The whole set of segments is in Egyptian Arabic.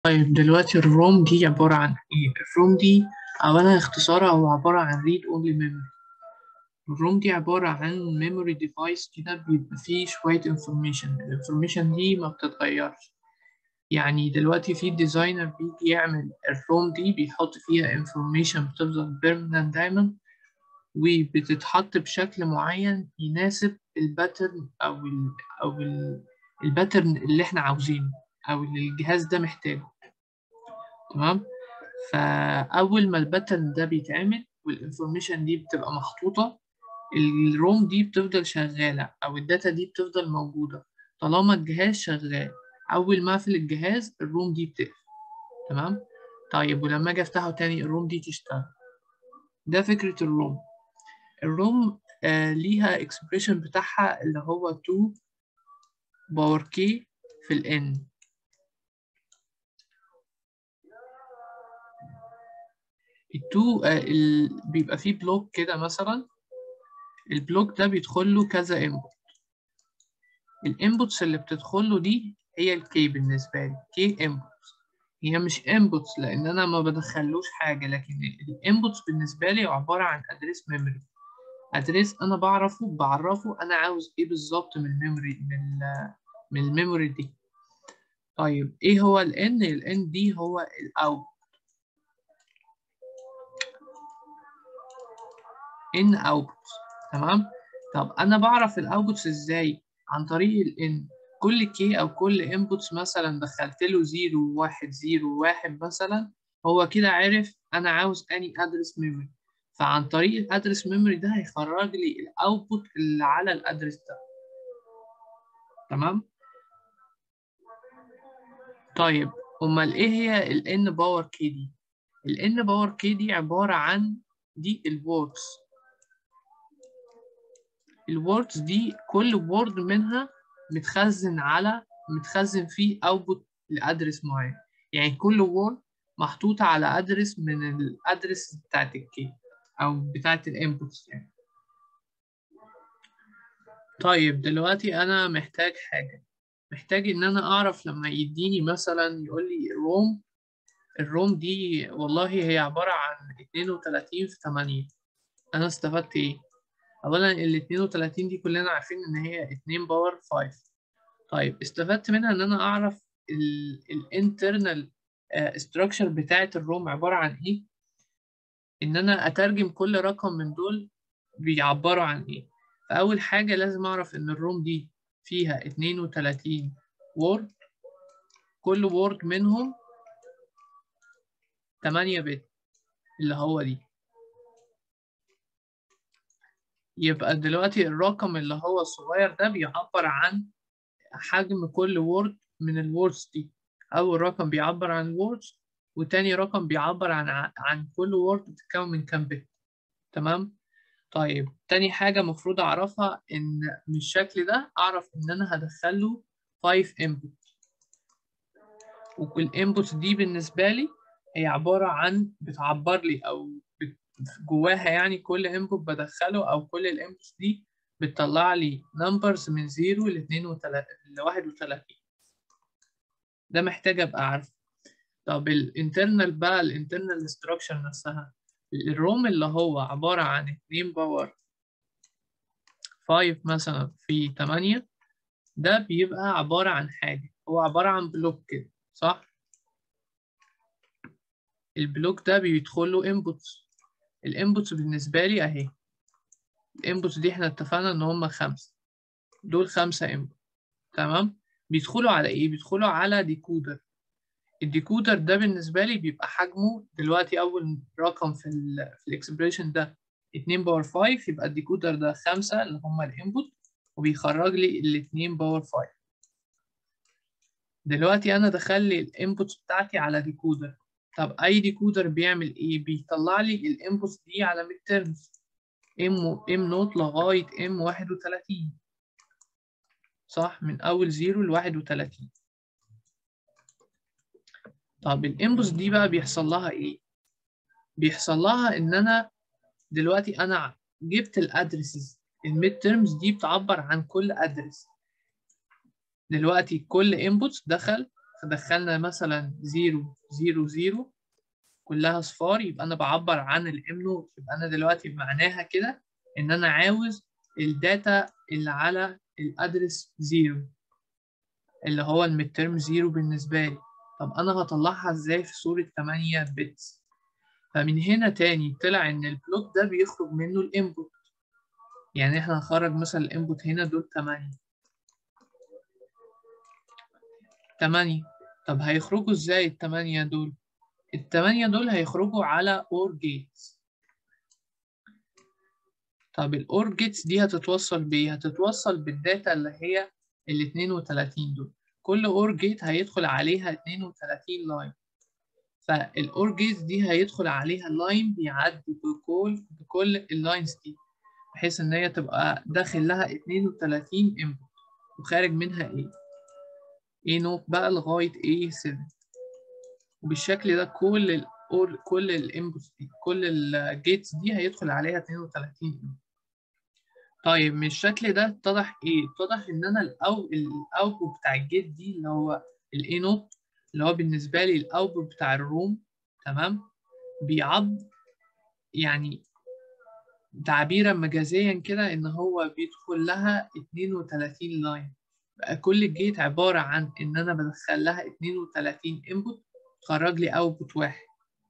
طيب دلوقتي الروم دي عبارة عن إيه؟ الروم دي أولا اختصارها هو عبارة عن read only memory الروم دي عبارة عن memory device كده بيبقى فيه شوية information الانفورميشن دي ما بتتغيرش يعني دلوقتي في ديزاينر بيجي يعمل الروم دي بيحط فيها information بتفضل permanent دايما وبتتحط بشكل معين يناسب الباترن أو ال أو ال الباترن اللي احنا عاوزينه أو اللي الجهاز ده محتاجه تمام فأول ما الباترن ده بيتعمل والانفورميشن دي بتبقى محطوطة الروم دي بتفضل شغالة أو الداتا دي بتفضل موجودة طالما الجهاز شغال أول ما أقفل الجهاز الروم دي بتقفل تمام طيب ولما أجي أفتحه تاني الروم دي تشتغل ده فكرة الروم الروم آه ليها اكسبريشن بتاعها اللي هو 2 باور كي في ال n التو آه ال... بيبقى فيه بلوك كده مثلا البلوك ده بيدخل له كذا انبوت الانبوتس اللي بتدخل له دي هي الكي بالنسبه لي كي انبوتس هي مش انبوتس لان انا ما بدخلوش حاجه لكن الانبوتس بالنسبه لي عباره عن ادريس ميموري ادريس انا بعرفه بعرفه انا عاوز ايه بالظبط من الميموري من من الميموري دي طيب ايه هو ال n ال n دي هو الاوت ان اوتبوتس تمام طب انا بعرف الاوتبوتس ازاي عن طريق الان كل كي او كل انبوتس مثلا دخلت له 0 1 0 1 مثلا هو كده عرف انا عاوز اني ادرس ميموري فعن طريق الادرس ميموري ده هيخرج لي الاوتبوت اللي على الادرس ده تمام طيب امال ايه هي ال n باور كي دي ال n باور كي دي عباره عن دي الوردز الوردز دي كل وورد منها متخزن على متخزن فيه اوتبوت لادرس معين يعني كل وورد محطوطة على ادرس من الادرس بتاعت الكي او بتاعت الانبوتس يعني طيب دلوقتي انا محتاج حاجة محتاج ان انا اعرف لما يديني مثلا يقول لي روم الروم دي والله هي عبارة عن 32 في 8 انا استفدت ايه اولا ال 32 دي كلنا عارفين ان هي 2 باور 5 طيب استفدت منها ان انا اعرف الانترنال ستراكشر بتاعه الروم عباره عن ايه ان انا اترجم كل رقم من دول بيعبروا عن ايه فاول حاجه لازم اعرف ان الروم دي فيها 32 وورد كل وورد منهم 8 بت اللي هو دي يبقى دلوقتي الرقم اللي هو الصغير ده بيعبر عن حجم كل وورد من الوردز دي أول رقم بيعبر عن ووردز وتاني رقم بيعبر عن عن كل وورد بتتكون من كام بت تمام طيب تاني حاجة مفروض أعرفها إن من الشكل ده أعرف إن أنا هدخله 5 input والinput دي بالنسبة لي هي عبارة عن بتعبر لي أو جواها يعني كل انبوت بدخله او كل الانبوتس دي بتطلع لي نمبرز من 0 ل 32 ل 31 ده محتاج ابقى عارفه طب الانترنال بقى الانترنال ستراكشر نفسها الروم اللي هو عبارة عن 2 باور 5 مثلا في 8 ده بيبقى عبارة عن حاجة هو عبارة عن بلوك كده صح؟ البلوك ده بيدخل له انبوتس الانبوتس بالنسبة لي اهي الانبوتس دي احنا اتفقنا ان هما خمسة دول خمسة انبوت تمام بيدخلوا على ايه بيدخلوا على ديكودر الديكودر ده بالنسبة لي بيبقى حجمه دلوقتي اول رقم في ال في الاكسبريشن ده 2 باور 5 يبقى الديكودر ده خمسة اللي هما الانبوت وبيخرج لي ال 2 باور 5 دلوقتي انا دخل لي الانبوتس بتاعتي على ديكودر طب اي ديكودر بيعمل ايه بيطلع لي الانبوتس دي على ميد تيرمز ام ام نوت لغايه ام 31 صح من اول 0 ل 31 طب الانبوتس دي بقى بيحصل لها ايه بيحصل لها ان انا دلوقتي انا جبت الادرسز الميد تيرمز دي بتعبر عن كل ادرس دلوقتي كل انبوتس دخل فدخلنا مثلا 0 0 0 كلها صفار يبقى انا بعبر عن الام نوت يبقى انا دلوقتي معناها كده ان انا عاوز الداتا اللي على الادرس 0 اللي هو الميد ترم 0 بالنسبه لي طب انا هطلعها ازاي في صوره 8 بتس فمن هنا تاني طلع ان البلوك ده بيخرج منه الانبوت يعني احنا هنخرج مثلا الانبوت هنا دول 8 8 طب هيخرجوا ازاي التمانية دول التمانية دول هيخرجوا على اور جيتس طب الاور جيتس دي هتتوصل بايه هتتوصل بالداتا اللي هي ال 32 دول كل اور جيت هيدخل عليها 32 لاين فالاور جيتس دي هيدخل عليها لاين بيعدي بكل بكل اللاينز دي بحيث ان هي تبقى داخل لها 32 انبوت وخارج منها ايه A نوت بقى لغاية A7 وبالشكل ده كل ال كل الانبوتس دي كل الجيتس دي هيدخل عليها 32 انبوت طيب من الشكل ده اتضح ايه؟ اتضح ان انا الاو الاوتبوت بتاع الجيت دي اللي هو الاي نوت اللي هو بالنسبة لي الاوتبوت بتاع الروم تمام بيعض يعني تعبيرا مجازيا كده ان هو بيدخل لها 32 لاين بقى كل جيت عبارة عن إن أنا بدخل لها 32 انبوت تخرج لي اوتبوت واحد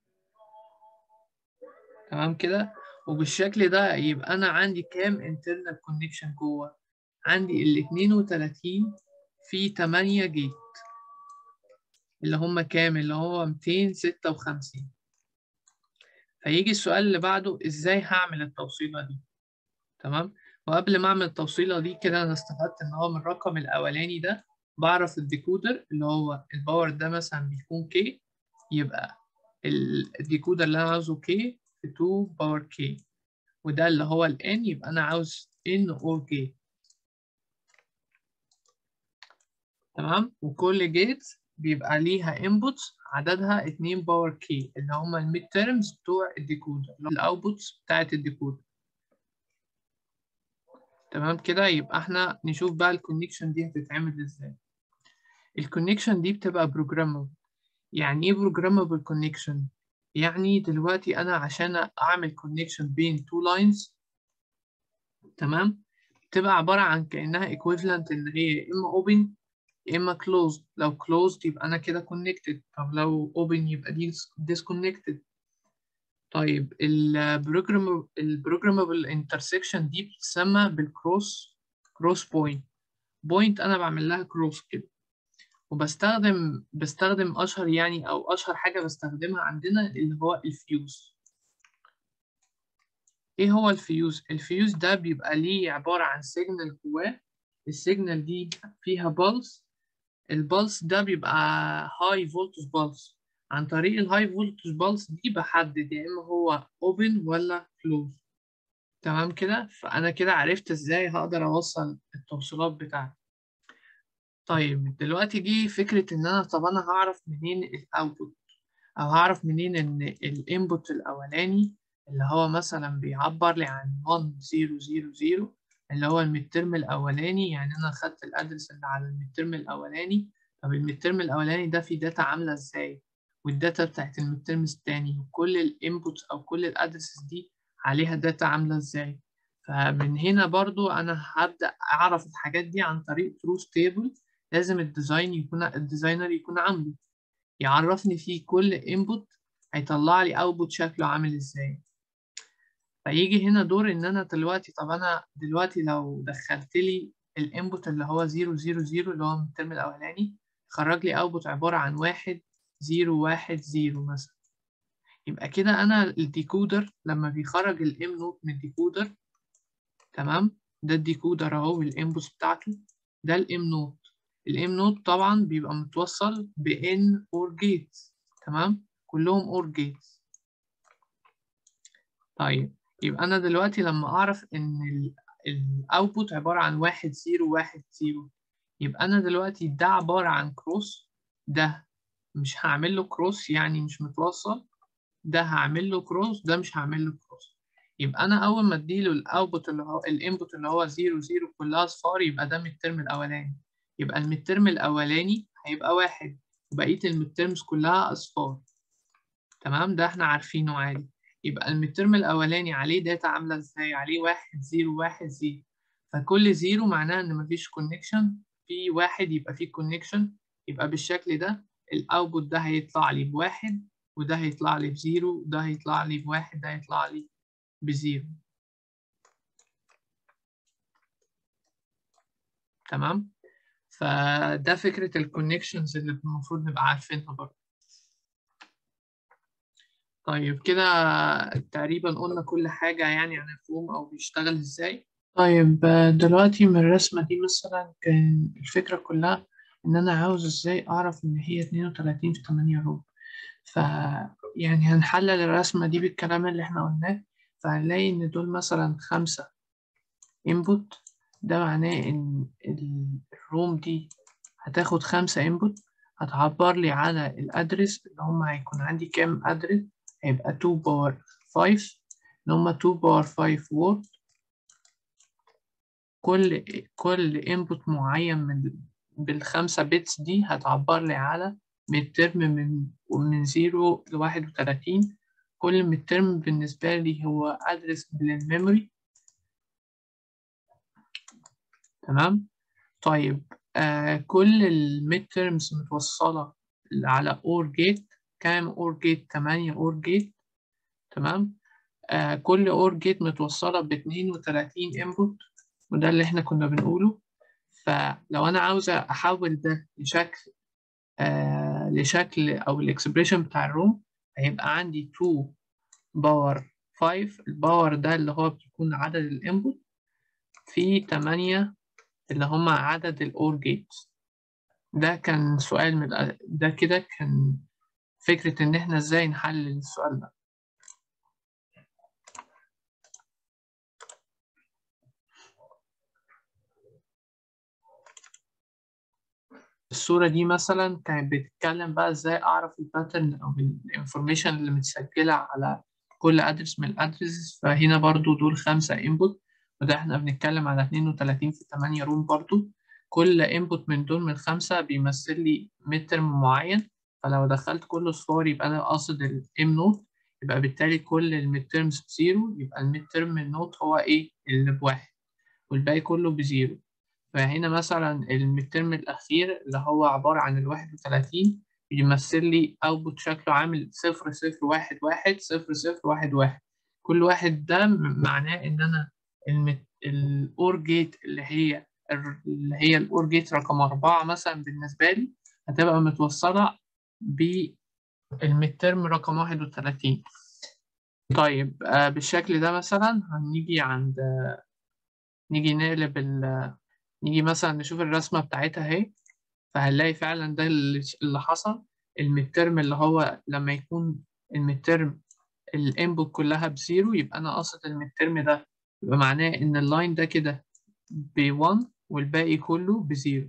تمام كده وبالشكل ده يبقى أنا عندي كام internal connection جوه عندي ال 32 في 8 جيت اللي هم كام اللي هو 256 فيجي السؤال اللي بعده إزاي هعمل التوصيلة دي تمام وقبل ما اعمل التوصيله دي كده انا استفدت ان هو من الرقم الاولاني ده بعرف الديكودر اللي هو الباور ده مثلا بيكون كي يبقى الديكودر اللي انا عاوزه كي في 2 باور كي وده اللي هو الان يبقى انا عاوز ان اور كي تمام وكل جيت بيبقى ليها انبوتس عددها 2 باور كي اللي هم الميد تيرمز بتوع الديكودر الاوتبوتس بتاعت الديكودر تمام كده يبقى احنا نشوف بقى الكونكشن دي هتتعمل ازاي الكونكشن دي بتبقى بروجرامبل يعني ايه بروجرامبل كونكشن يعني دلوقتي انا عشان اعمل كونكشن بين تو لاينز تمام تبقى عبارة عن كأنها equivalent إن هي يا إما open يا إما closed لو closed يبقى أنا كده connected طب لو open يبقى دي disconnected طيب البروجرام البروجرامبل انترسكشن دي بتسمى بالكروس كروس بوينت بوينت انا بعمل لها كروس كده وبستخدم بستخدم اشهر يعني او اشهر حاجه بستخدمها عندنا اللي هو الفيوز ايه هو الفيوز الفيوز ده بيبقى ليه عباره عن سيجنال جواه السيجنال دي فيها بلس البلس ده بيبقى هاي فولتج بلس عن طريق الهاي فولتج بالس دي بحدد يا اما هو اوبن ولا كلوز تمام كده فانا كده عرفت ازاي هقدر اوصل التوصيلات بتاعتي طيب دلوقتي دي فكرة ان انا طب انا هعرف منين الاوتبوت او هعرف منين ان الانبوت الاولاني اللي هو مثلا بيعبر لي عن 1000 اللي هو الميدترم الاولاني يعني انا خدت الادرس اللي على الميدترم الاولاني طب الميدترم الاولاني ده فيه داتا عاملة ازاي والداتا بتاعت الميدترمز التاني وكل الانبوتس او كل الادرسز دي عليها داتا عامله ازاي فمن هنا برضو انا هبدا اعرف الحاجات دي عن طريق تروث تيبل لازم الديزاين يكون الديزاينر يكون عامله يعرفني فيه كل انبوت هيطلع لي اوتبوت شكله عامل ازاي فيجي هنا دور ان انا دلوقتي طب انا دلوقتي لو دخلت لي الانبوت اللي هو 0 0 0 اللي هو من الترم الاولاني خرج لي اوتبوت عباره عن واحد زيرو واحد زيرو مثلا يبقى كده أنا الديكودر لما بيخرج الإم نوت من الديكودر تمام ده الديكودر أهو الإنبوت بتاعته ده الإم نوت الإم نوت طبعا بيبقى متوصل بإن أور جيتس تمام كلهم أور جيتس طيب يبقى أنا دلوقتي لما أعرف إن الأوتبوت عبارة عن واحد زيرو واحد زيرو يبقى أنا دلوقتي ده عبارة عن كروس ده مش هعمل له كروس يعني مش متوصل ده هعمل له كروس ده مش هعمل له كروس يبقى انا اول ما اديله الاوتبوت اللي هو الانبوت اللي هو 0 0 كلها اصفار يبقى ده من الترم الاولاني يبقى من الترم الاولاني هيبقى واحد وبقية الميدترمز كلها أصفار تمام ده احنا عارفينه عادي يبقى الميدترم الأولاني عليه داتا عاملة ازاي عليه واحد زيرو واحد زيرو فكل زيرو معناه إن مفيش كونكشن في واحد يبقى فيه كونكشن يبقى بالشكل ده الأوتبوت ده هيطلع لي بواحد وده هيطلع لي بزيرو وده هيطلع لي بواحد ده هيطلع لي بزيرو تمام فده فكرة الكونكشنز اللي المفروض نبقى عارفينها برضه طيب كده تقريبا قلنا كل حاجة يعني عن الفوم أو بيشتغل إزاي طيب دلوقتي من الرسمة دي مثلا كان الفكرة كلها إن أنا عاوز إزاي أعرف إن هي اتنين وتلاتين في تمانية روم ف يعني هنحلل الرسمة دي بالكلام اللي إحنا قلناه فهنلاقي إن دول مثلا خمسة input ده معناه إن الروم دي هتاخد خمسة input هتعبر لي على الأدرس اللي هم هيكون عندي كام أدرس هيبقى 2 باور 5 اللي هم 2 باور 5 وورد كل كل input معين من بالخمسة بيتس دي هتعبر لي على ميد ترم من من زيرو لواحد وتلاتين كل ميد ترم بالنسبة لي هو أدرس للميموري تمام طيب آه كل الميد ترمز متوصلة على اور جيت كام اور جيت تمانية اور جيت تمام آه كل اور جيت متوصلة باتنين وتلاتين انبوت وده اللي احنا كنا بنقوله فلو أنا عاوزة أحول ده لشكل آه لشكل أو الإكسبريشن بتاع الروم هيبقى عندي 2 باور 5 الباور ده اللي هو بيكون عدد الانبوت في 8 اللي هم عدد الأور جيتس ده كان سؤال من ده كده كان فكرة إن إحنا إزاي نحلل السؤال ده الصورة دي مثلا كانت بتتكلم بقى ازاي اعرف الباترن او الانفورميشن اللي متسجلة على كل ادرس من الادرس فهنا برضو دول خمسة انبوت وده احنا بنتكلم على 32 في 8 روم برضو كل انبوت من دول من خمسة بيمثل لي ميد ترم معين فلو دخلت كل صفار يبقى انا قاصد الام نوت يبقى بالتالي كل الميد ترمز بزيرو يبقى الميد ترم النوت هو ايه اللي بواحد والباقي كله بزيرو فهنا مثلا المترم الأخير اللي هو عبارة عن الواحد وتلاتين بيمثل لي أوتبوت شكله عامل صفر صفر واحد واحد صفر صفر واحد واحد كل واحد ده معناه إن أنا المت... الأور جيت اللي هي اللي هي الأور جيت رقم أربعة مثلا بالنسبة لي هتبقى متوصلة بالمترم رقم واحد وتلاتين طيب آه بالشكل ده مثلا هنيجي عند آه نيجي نقلب ال نيجي مثلا نشوف الرسمة بتاعتها اهي فهنلاقي فعلا ده اللي حصل المترم اللي هو لما يكون المترم الانبوت كلها بزيرو يبقى انا قاصد المترم ده يبقى معناه ان اللاين ده كده ب1 والباقي كله بزيرو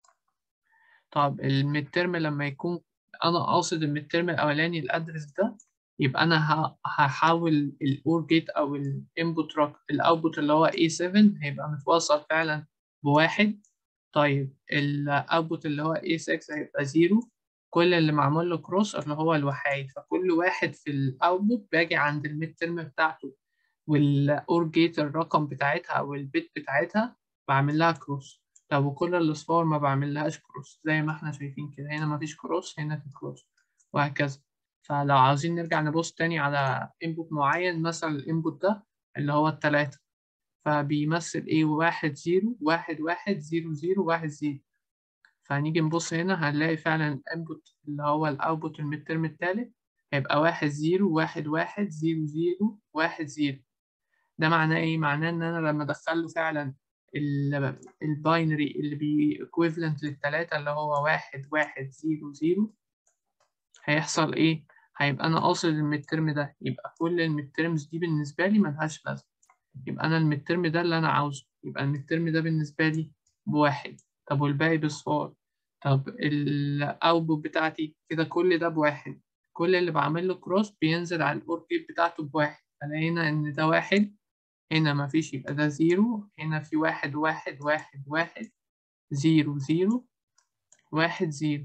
طب المترم لما يكون انا قاصد المترم الاولاني الادرس ده يبقى انا هحاول الاور جيت او الانبوت الاوتبوت اللي هو A7 هيبقى متوصل فعلا بواحد طيب الاوتبوت اللي هو A6 هيبقى زيرو كل اللي معمول له كروس اللي هو الوحيد فكل واحد في الاوتبوت باجي عند الميد ترم بتاعته والاور جيت الرقم بتاعتها او البيت بتاعتها بعمل لها كروس طب وكل الاصفار ما بعمل لهاش كروس زي ما احنا شايفين كده هنا مفيش كروس هنا في كروس وهكذا فلو عاوزين نرجع نبص تاني على انبوت معين مثلا الانبوت ده اللي هو التلاتة فبيمثل ايه واحد زيرو واحد واحد زيرو زيرو واحد زيرو فهنيجي نبص هنا هنلاقي فعلا الانبوت اللي هو الاوتبوت المترم التالت هيبقى واحد زيرو واحد واحد زيرو زيرو واحد زيرو ده معناه ايه؟ معناه ان انا لما ادخله فعلا الباينري اللي بي equivalent للتلاتة اللي هو واحد واحد زيرو زيرو هيحصل ايه؟ هيبقى انا قاصد المترم ده يبقى كل المترمز دي بالنسبة لي ملهاش لازمة يبقى انا المترم ده اللي انا عاوزه يبقى المترم ده بالنسبة لي بواحد طب والباقي بصفار طب الاوتبوت بتاعتي كده كل ده بواحد كل اللي بعمل له كروس بينزل على الاور جيت بتاعته بواحد فلقينا ان ده واحد هنا مفيش يبقى ده زيرو هنا في واحد واحد واحد واحد زيرو زيرو واحد زيرو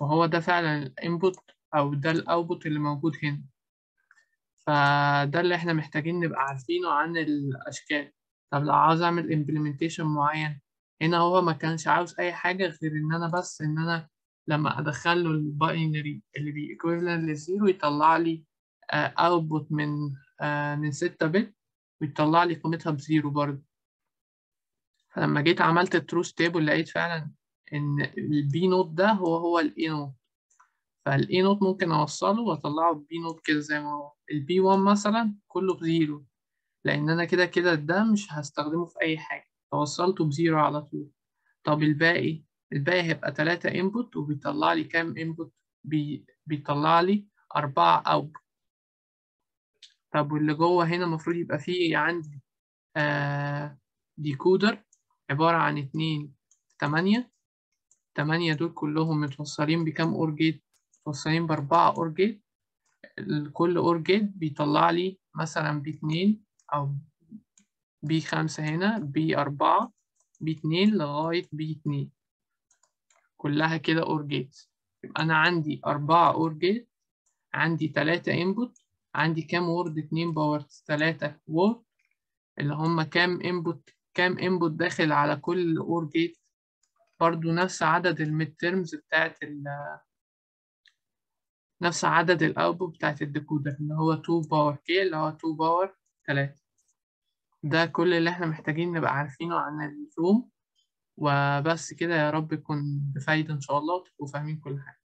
وهو ده فعلا الانبوت او ده الاوتبوت اللي موجود هنا فده اللي احنا محتاجين نبقى عارفينه عن الاشكال طب لو عاوز اعمل implementation معين هنا هو ما كانش عاوز اي حاجه غير ان انا بس ان انا لما ادخل له الباينري اللي بي equivalent للزيرو يطلع لي اوتبوت من آه من 6 بت ويطلع لي قيمتها بزيرو برضه فلما جيت عملت التروث تيبل لقيت فعلا ان البي نوت ده هو هو الاي نوت فالاي نوت ممكن اوصله واطلعه بي نوت كده زي ما هو البي 1 مثلا كله بزيرو لان انا كده كده ده مش هستخدمه في اي حاجه فوصلته بزيرو على طول طب الباقي الباقي هيبقى 3 انبوت وبيطلع لي كام انبوت بي... بيطلع لي 4 اوتبوت طب واللي جوه هنا المفروض يبقى فيه عندي آه ديكودر عبارة عن 2 8 8 دول كلهم متوصلين بكام اور جيت متوصلين بأربعة اور جيت كل اور جيت بيطلع لي مثلا بي 2 أو بي 5 هنا بي 4 بي 2 لغاية بي 2 كلها كده اور جيت يبقى أنا عندي أربعة اور جيت عندي تلاتة انبوت عندي كام وورد 2 باور 3 وورد اللي هم كام انبوت كام انبوت داخل على كل اور جيت برضو نفس عدد الميد تيرمز بتاعت ال نفس عدد الاوتبوت بتاعت الديكودر اللي هو 2 باور كي اللي هو 2 باور 3 ده كل اللي احنا محتاجين نبقى عارفينه عن الزوم وبس كده يا رب يكون بفايدة إن شاء الله وتبقوا فاهمين كل حاجة